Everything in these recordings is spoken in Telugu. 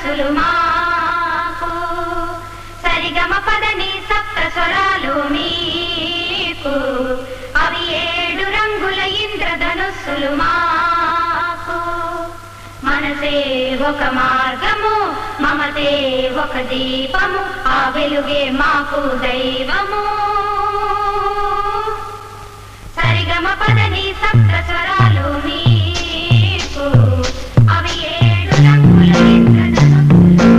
ఇంద్రధనుస్సులు మాకు సరిగమ పదని సప్త స్వరాలు మీకు అవి ఏడు రంగుల ఇంద్రధనుస్సులు మాకు మనసే ఒక మార్గము మమతే ఒక దీపము ఆ వెలుగే మాకు దైవము సరిగమ పదని సప్త స్వరాలు మీకు అవి ఏడు రంగుల ఇంద్రధనుస్సులు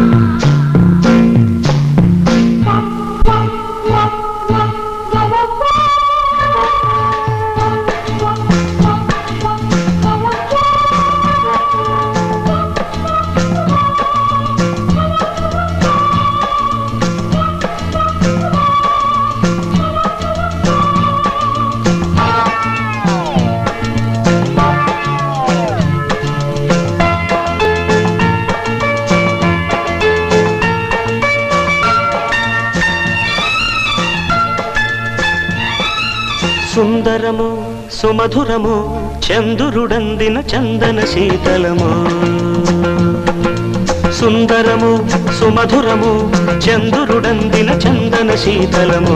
సుందరము సుమధురము చందురుడందిన చందన శీతలము సుందరము సుమధురము చందురుడందిన చందన శీతలము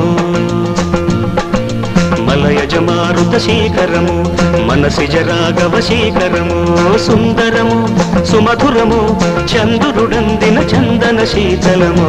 మలయజ మారుత శీకరము మనసిజ రాఘవ శీకరము సుందరము సుమధురము చందురుడందిన చందన శీతలము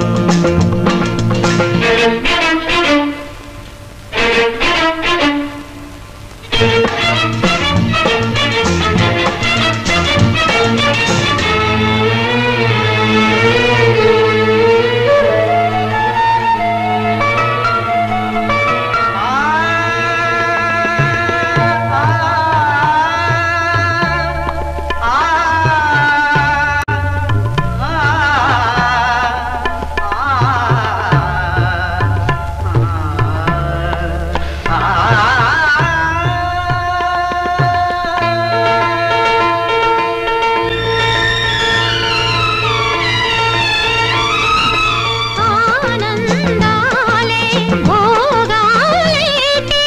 ఆనందాలే భోగాలేటి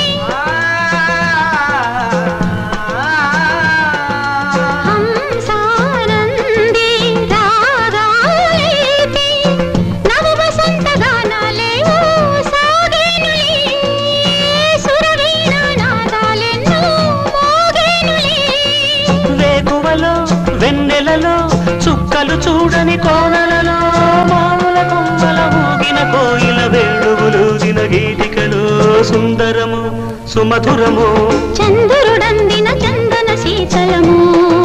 హంసానంది రాగాలేటి నవ వసంత గానాలే ఓ సాగేనులే సురవీణ నాదాలెన్నో మోగేనులే వేకువలో వెన్నెలలో చుక్కలు చూడని కోనలలో మామూల కొమ్మల ఊగిన కోయిల వేణువులూదిన గీతికలో సుందరము సుమధురము చంద్రుడందిన చందన శీతలము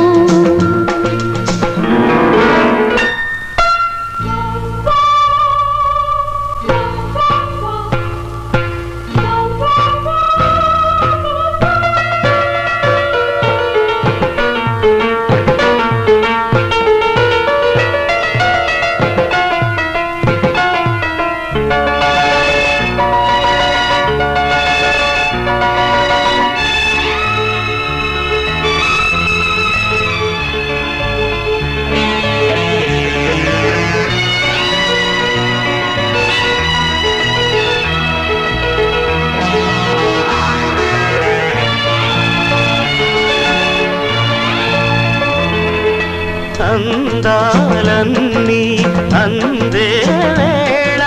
అందాలన్నీ అందే వేళ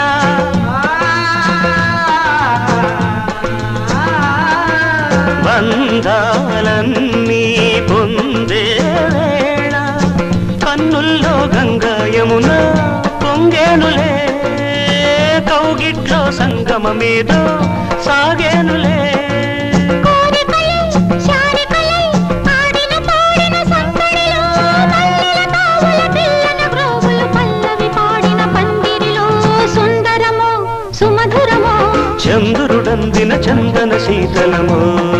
బంధాలన్నీ పొందే వేళ కన్నుల్లో గంగా యమున పొంగేనులే కౌగిట్లో సంగమమేదో సాగేనులే కోరికలై శారికలై ఆడిన పాడిన సందడిలో మల్లెల తావుల పిల్లన గ్రోవులు పల్లవి పాడిన పందిరిలో సుందరమో సుమధురమో చంద్రుడందిన చందన శీతలము